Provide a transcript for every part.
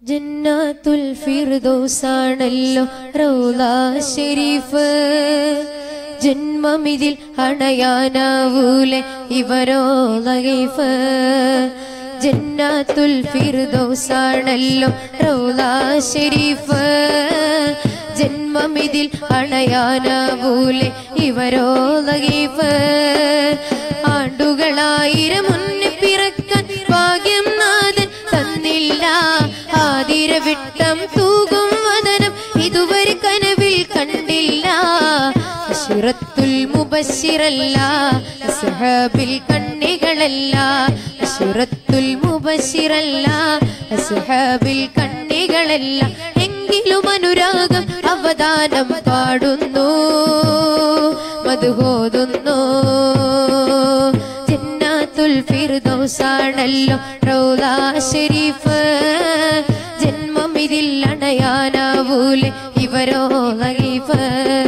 ജന്നാത്തുൽ ഫിർദൗസാണല്ലോ റൗള ഷെരീഫ് ജന്മമിതിൽ അണയാനാവൂലെ ഇവരോ ലൈഫ് ജന്നാത്തുൽ ഫിർദൗസാണല്ലോ റൗള ഷെരീഫ് ജന്മമിതിൽ അണയാനാവൂലെ ഇവരോ ലൈഫ് ആണ്ടുകളായിരം മുന്നേ പിറക്കാൻ ഭാഗ്യം നാഥൻ തന്നില്ല ആതിര വിട്ടം തൂകും വദനം ഇതുവരെ കനവിൽ കണ്ടില്ല അശിറത്തുൽ മുബശിറല്ല അസ്ഹാബിൽ കണ്ണികളല്ല അശിറത്തുൽ മുബശിറല്ല അസ്ഹാബിൽ കണ്ണികളല്ല എങ്കിലും അനുരാഗം അവദാനം പാടുന്നു മധുഹോതുന്നു ജന്നാത്തുൽ ഫിർദൗസാണല്ലോ റൗള ഷെരീഫ് ജന്മം ഇതിൽ അണയാനാവൂലെ ഇവരോ ലൈഫ്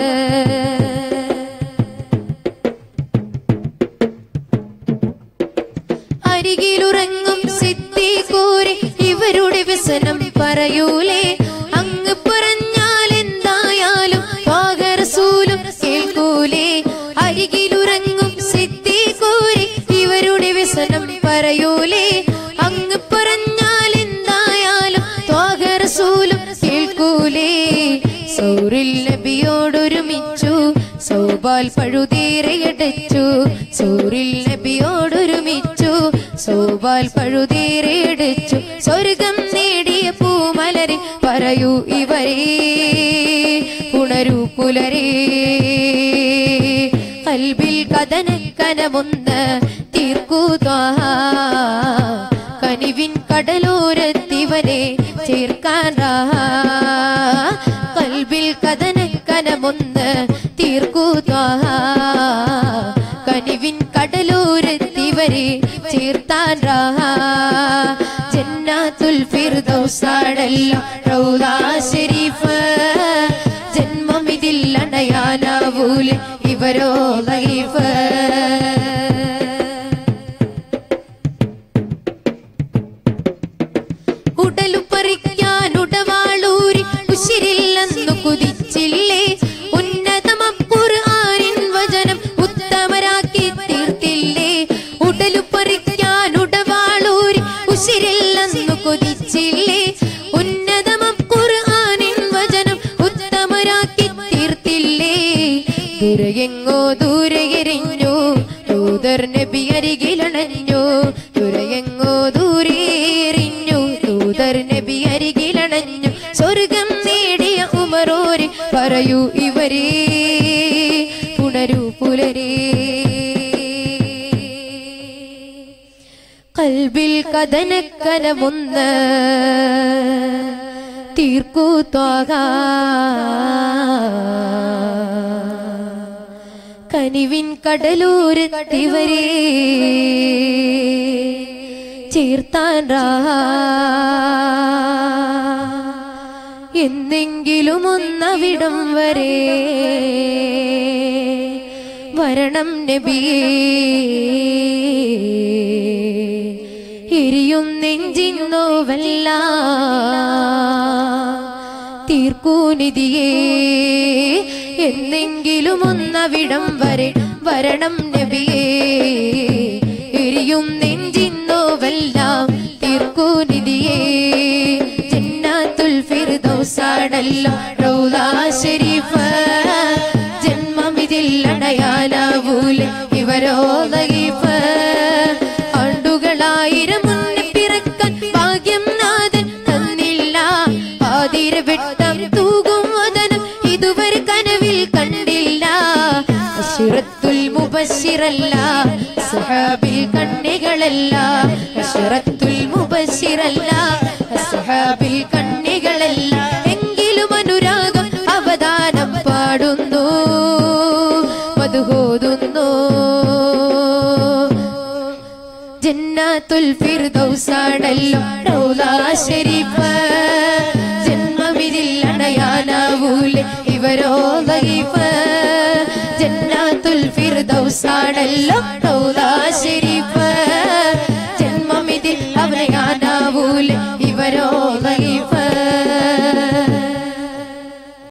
അരികിലുറങ്ങും സിദ്ദീഖൂരെ ഇവരുടെ വ്യസനം പറയൂലേ അങ്ങ് പറഞ്ഞാൽ എന്തായാലും വാഗറസൂലും കേൾക്കൂലേ അരികിലുറങ്ങും സിദ്ദീഖൂരെ ഇവരുടെ വ്യസനം പറയൂലേ അങ്ങ് പറഞ്ഞാൽ എന്തായാലും ത്വാഗറസൂലും കേൾക്കൂലേ സൗറിൽ നബിയോടൊരുമിച്ചു സൗബാൽ പഴുതീരയടച്ചു സൗറിൽ നബിയോടൊരുമിച്ചു സൗബാൽ പഴുതീരയടച്ചു സ്വർഗം നേടിയ പൂമലരെ പറയൂ ഇവരെ പുണരൂ പുലരേ കൽബിൽ കഥനക്കനമൊന്ന് തീർക്കൂ ത്വാഹ കനിവിൻ കടലോരത്തിവനെ ചേർക്കാൻ റാഹ കൽബിൽ കഥനക്കനമൊന്ന് തീർക്കൂ ത്വാഹ കനിവിൻ കടലോരത്തിവരെ ചേർത്താൻ റാഹ ജന്നാത്തുൽ ഫിർദൗസാണല്ലോ റൗള ഷെരീഫ് ജന്മം ഇതിൽ അണയാനാവൂലെ ഇവരോ ലൈഫ് ഉടലു പറിക്കാൻ ഉടവാളൂരി ഉശിരില്ലെന്നു കുതിച്ചില്ലേ ഉന്നതമ ഖുർആനിൻ വചനം ഉത്തമരാക്കി തീർത്തില്ലേ ഉടലു പറിക്കാൻ ഉടവാളൂരി ഉശിരില്ലെന്നു കൊതിച്ചില്ലേ ഉന്നതമ ഖുർആനിൻ വചനം ഉത്തമരാക്കി തീർത്തില്ലേ ദുരയെങ്ങോ ദൂരെ എരിഞ്ഞു ദൂതർ നബി അരികിലണഞ്ഞു ദുരയെങ്ങോ ദൂരെ എറിഞ്ഞു ദൂതർ നബി അരികിലണഞ്ഞു സ്വർഗം നേടിയ ഉമറോരി പറയൂ ഇവരേ പുണരൂ പുലരേ കൽബിൽ കഥനക്കനമൊന്ന് തീർക്കൂ ത്വാക കനിവിൻ കടലൂരത്തിവരെ ചേർത്താൻ റാഹ എന്നെങ്കിലും ഒന്നവിടം വരെ വരണം നബിയേ എരിയും നെഞ്ചിന്നോവല്ല തീർക്കൂനിധിയേ എന്നെങ്കിലും ഒന്നവിടം വരെ വരണം നബിയേ എരിയും നെഞ്ചിന്നോവെല്ലാം തീർക്കൂനിധിയേ ജന്നാത്തുൽ ഫിർദൗസാണല്ലോ റൗള ഷെരീഫ് ജന്മമിതിൽ അടയാനാവൂലെ ഇവരോ ലൈഫ് ആണ്ടുകളായിരം മുന്നേ പിറക്കാൻ ഭാഗ്യം നാഥൻ തന്നില്ല ആതിര വെട്ടം തൂകും വദനം ഇതുവരെ കനവിൽ കണ്ടില്ല അശിറത്തുൽ മുബശിറല്ല സഹാബിൽ കണ്ണികളല്ല അശിറത്തുൽ മുബശിറല്ല സഹാബിൽ കണ്ണികളല്ല എങ്കിലും അനുരാഗം അവദാനം പാടുന്നു മധുഹോതുന്നു ജന്നാത്തുൽ ഫിർദൗസാണല്ലോ റൗള ഷെരീഫ് ജന്മമിതിൽ അണയാനാവൂലെ ഇവരോ ലൈഫ് ജന്നാത്തുൽ ഫിർദൗസാണല്ലോ റൗള ഷെരീഫ് ജന്മമിതിൽ അവനയാനാവൂലെ ഇവരോ